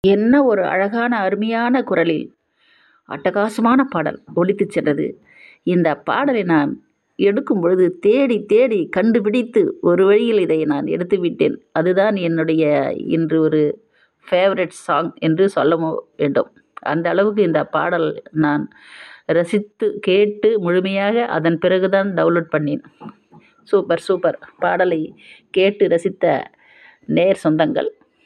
என்ன ஒரு அழகான அருமையான குரலில் அட்டகாசமான பாடல் ஒலித்துச் சென்றது இந்த பாடலை நான் எடுக்கும் பொழுது தேடி தேடி கண்டுபிடித்து ஒரு வழியில் இதை நான் எடுத்து விட்டேன் அதுதான் என்னுடைய இன்று ஒரு ஃபேவரட் சாங் என்று சொல்ல மு- வேண்டும் அந்த அளவுக்கு இந்த பாடல் நான் ரசித்து கேட்டு முழுமையாக அதன் பிறகுதான் டவுன்லோட் பண்ணேன் சூப்பர் சூப்பர் பாடலை கேட்டு ரசித்த நேர் சொந்தங்கள்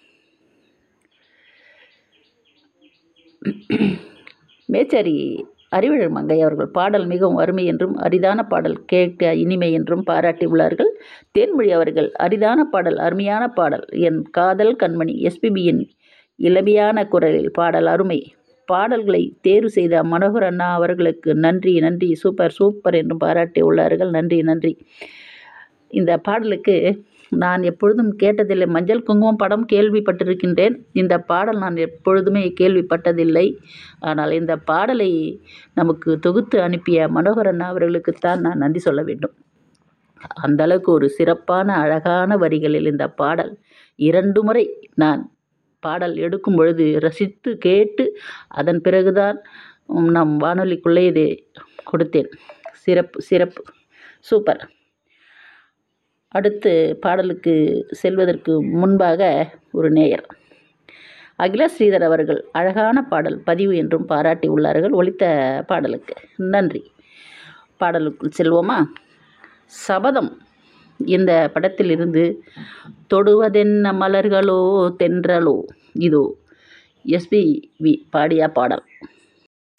மேச்சேரி அறிவழல் மங்கை அவர்கள் பாடல் மிகவும் அருமை என்றும் அரிதான பாடல் கேட்க இனிமை என்றும் பாராட்டி உள்ளார்கள் தேன்மொழி அவர்கள் அரிதான பாடல் அருமையான பாடல் என் காதல் கண்மணி எஸ்பிபியின் இளமையான குரலில் பாடல் அருமை பாடல்களை தேர்வு செய்த மனோகர் அண்ணா அவர்களுக்கு நன்றி நன்றி சூப்பர் சூப்பர் என்றும் பாராட்டி உள்ளார்கள் நன்றி நன்றி இந்த பாடலுக்கு நான் எப்பொழுதும் கேட்டதில்லை மஞ்சள் குங்குமம் படம் கேள்விப்பட்டிருக்கின்றேன் இந்த பாடல் நான் எப்பொழுதுமே கேள்விப்பட்டதில்லை ஆனால் இந்த பாடலை நமக்கு தொகுத்து அனுப்பிய மனோகர் அண்ணா அவர்களுக்குத்தான் நான் நன்றி சொல்ல வேண்டும் அந்த அளவுக்கு ஒரு சிறப்பான அழகான வரிகளில் இந்த பாடல் இரண்டு முறை நான் பாடல் எடுக்கும் பொழுது ரசித்து கேட்டு அதன் பிறகுதான் உம், நம் வானொலிக்குள்ளே இதை கொடுத்தேன் சிறப்பு சிறப்பு சூப்பர் அடுத்து பாடலுக்கு செல்வதற்கு முன்பாக ஒரு நேயர் அகில ஸ்ரீதர் அவர்கள் அழகான பாடல் பதிவு என்றும் பாராட்டி உள்ளார்கள் ஒலித்த பாடலுக்கு நன்றி பாடலுக்குள் செல்வோமா சபதம் இந்த படத்திலிருந்து தொடுவதென்ன மலர்களோ தென்றலோ இதோ எஸ்பிவி பாடிய பாடல்